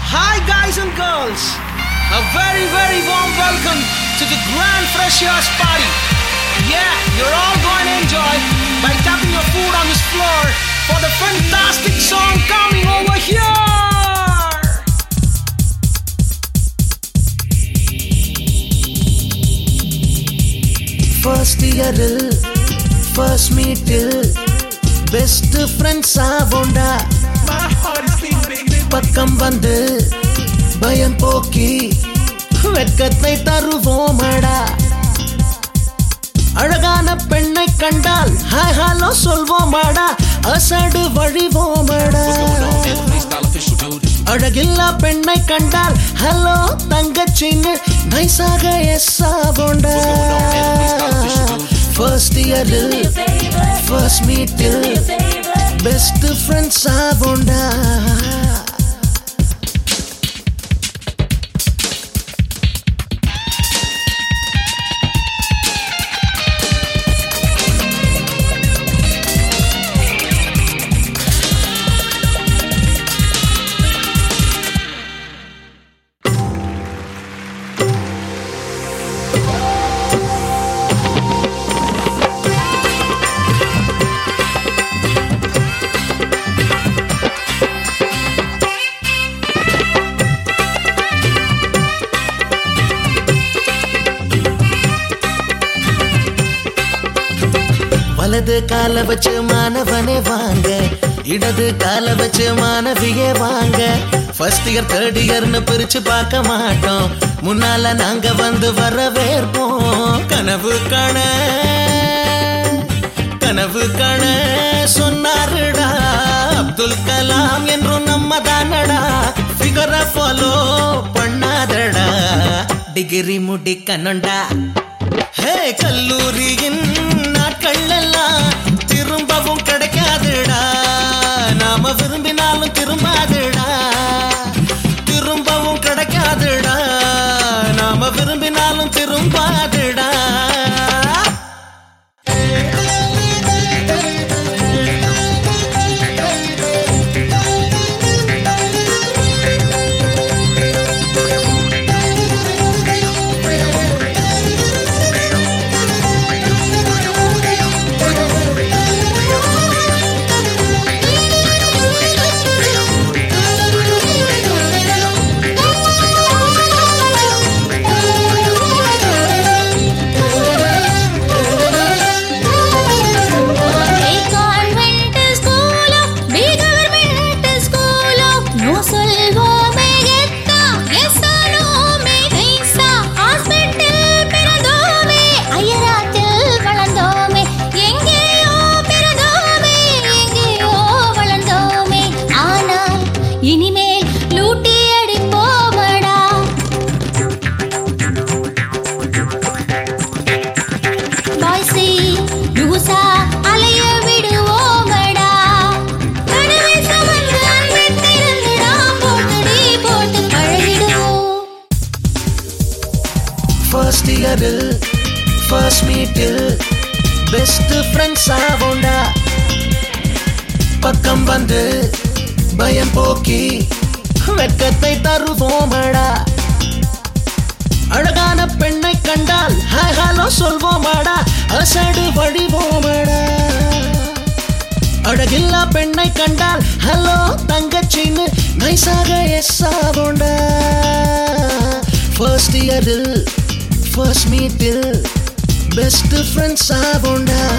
Hi, guys and girls. A very, very warm welcome to the Grand Freshers Party. Yeah, you're all going to enjoy by tapping your foot on this floor for the fantastic song coming over here. First இயரில் first மீட்டில் best friends ஆவோண்டா பக்கம் வந்து பயம் போக்கி வெட்கத்தை தருவோமடா அழகான பெண்ணை கண்டால் ஹாய் ஹலோ சொல்வோமாடா அசடு வழிவோமடா அழகில்லா பெண்ணை கண்டால் ஹலோ தங்கச்சின்னு நைஸாக எஸ் ஆவோண்டா ஃபர்ஸ்ட் இயரில் ஃபர்ஸ்ட் மீட்டில் பெஸ்ட் ஃப்ரெண்ட்ஸ் ஆவோண்டா வலது கால வச்சு மாணவனே வாங்க இடது கால வச்சு மாணவியே வாங்க ஃபர்ஸ்ட் இயர் தேர்ட் இயர்னு பிரிச்சு பார்க்க மாட்டோம் முன்னால நாங்க வந்து வரவேற்போம் கனவு காண கனவு காண சொன்னாருடா அப்துல் கலாம் என்றும் நம்ம தானடா ஃபிகரை ஃபாலோ பண்ணாதடா டிகிரி முடிக்கணும்டா ஹே கல்லூரியின் நாட்கள் எல்லாம் திரும்பவும் கிடைக்காதுடா நாம விரும்பினாலும் திரும்பாதுடா திரும்பவும் கிடைக்காதுடா நாம விரும்பினாலும் திரும்பாதுடா A convent school, B government school, no சொல்வோமே கெத்தா, yes or no மே நைஸா, hospital பிறந்தோமே, அயராத்தில் வளர்ந்தோமே, எங்கேயோ பிறந்தோமே, எங்கேயோ வளர்ந்தோமே, ஆனால் இனிமேல் லூட்டி அடிப்போமடா பாய்ஸை லூசா அலைய விடுவோமடா கடவை சமந்து அன்பித்திருந்து நாம் போட்டடி போட்டு பழகிடுவோம் ஃபர்ஸ்ட் இயரில் ஃபர்ஸ்ட் மீட்டில் பெஸ்ட் ஃப்ரெண்ட்ஸ் ஆவோண்டா பக்கம் வந்து பயம் போக்கி வெட்கத்தை தருவோமடா அழகான பெண்ணை கண்டால் ஹாய் ஹலோ சொல்வோமாடா அசடு வழிவோமடா அழகில்லா பெண்ணை கண்டால் ஹலோ தங்கச்சின்னு நைஸாக எஸ் ஆவோண்டா ஃபர்ஸ்ட் இயரில் ஃபர்ஸ்ட் மீட்டில் பெஸ்ட் ஃப்ரெண்ட்ஸ் ஆவோண்டா